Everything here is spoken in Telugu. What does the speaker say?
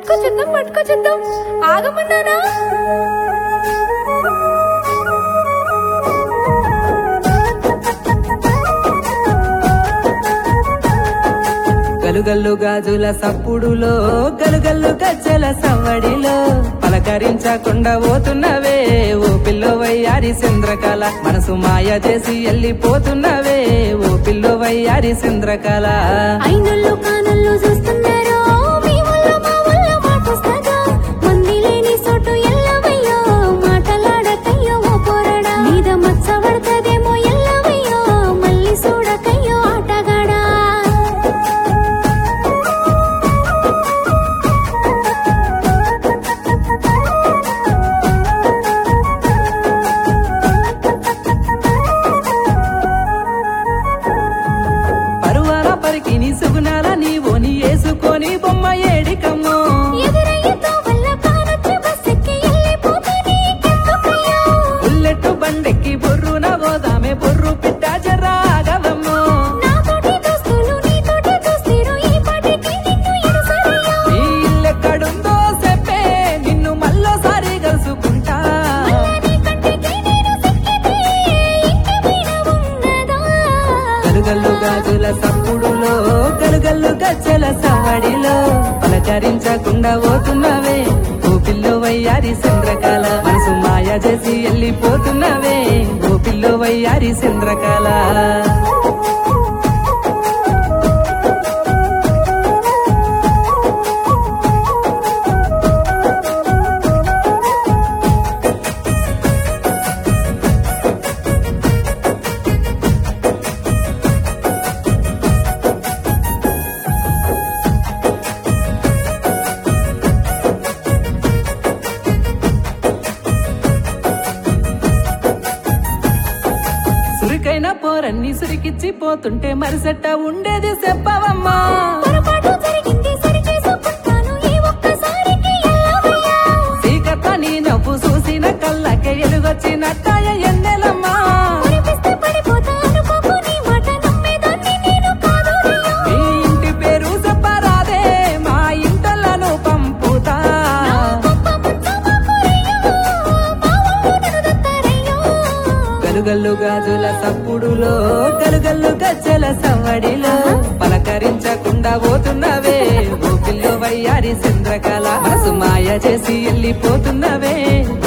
పట్టుకొచ్చేద్దాం పట్టుకొచ్చేద్దాం ఆగమన్నానా గలుగల్లు గాజుల సప్పుడులో గలుగల్లు గజ్జల సవ్వడిలో పలకరించకుండా పోతున్నవే ఓ పిల్లో వయ్యారి చంద్రకళ మనసు మాయ చేసి వెళ్ళిపోతున్నవే ఓ పిల్లో వయ్యారి చంద్రకళ అయినల్లో కానల్లో చూస్తున్నారో మీ వల్ల మా వల్ల మాటొస్తదా మంది లేని చోటు ఎల్లవయ్యో మాటలాడకయ్యో ఓ పోరడా మీద మచ్చ పడతదేమో ఎల్లవయ్యో మళ్ళీ చూడకయ్యో ఆటగాడా పరువాల పరికిని సుగుణాల నీవోని వేసుకొని బొమ్మ ఏడికమ్మో ఎదురయ్యతో వల్ల కానొచ్చి బస్సెక్కి వెళ్ళిపోతే నీకెందుకయ్యో బుల్లెట్టు బండెక్కి బొర్రున పోదామే బొర్రు పిట్ట జరాగవమ్మో నాతోటి దోస్తులు నీతోటి దోస్తీరు ఈ పాటికి నిన్ను ఎరుసరయ్యో నీ ఇల్లెక్కడుందో చెప్పే నిన్ను మళ్ళోసారి కలుసుకుంటా నీ కంటికి నేను సిక్కితే ఇంకేమైనా ఉన్నదా గలుగల్లు గాజుల సప్పుడులో గలుగల్లు గజ్జల సవడిలో పలకరించకుండా పోతున్నవే ఓ పిల్లో వయ్యారి చంద్రకళ మనసు మాయ చేసి వెళ్ళిపోతున్నవే ఓ పిల్లో వయ్యారి చంద్రకళ సురికైన పోరన్ని సురికిచ్చి పోతుంటే మరిసెట్ట ఉండేది చెప్పవమ్మా పొరపాటు జరిగింది సరి చేసుకుంటాను ఈ ఒక్కసారికి ఎల్లవయ్యా సీకత నీ నవ్వు చూసిన కళ్ళకే ఎలుగొచ్చినట్టాయ ఎన్నెలమ్మా కనిపిస్తే పడిపోతా అనుకోకు నీ మాట నమ్మేదాన్ని నేను కాదు మీ ఇంటి పేరు చెప్పరాదే మా ఇంటలను పంపుతా గలుగల్లు గాజుల సప్పుడులో గలుగల్లు గజ్జల సవ్వడిలో పలకరించకుండా పోతున్నవే ఓ పిల్లో వయ్యారి చంద్రకళ మనసు మాయ చేసి వెళ్ళిపోతున్నవే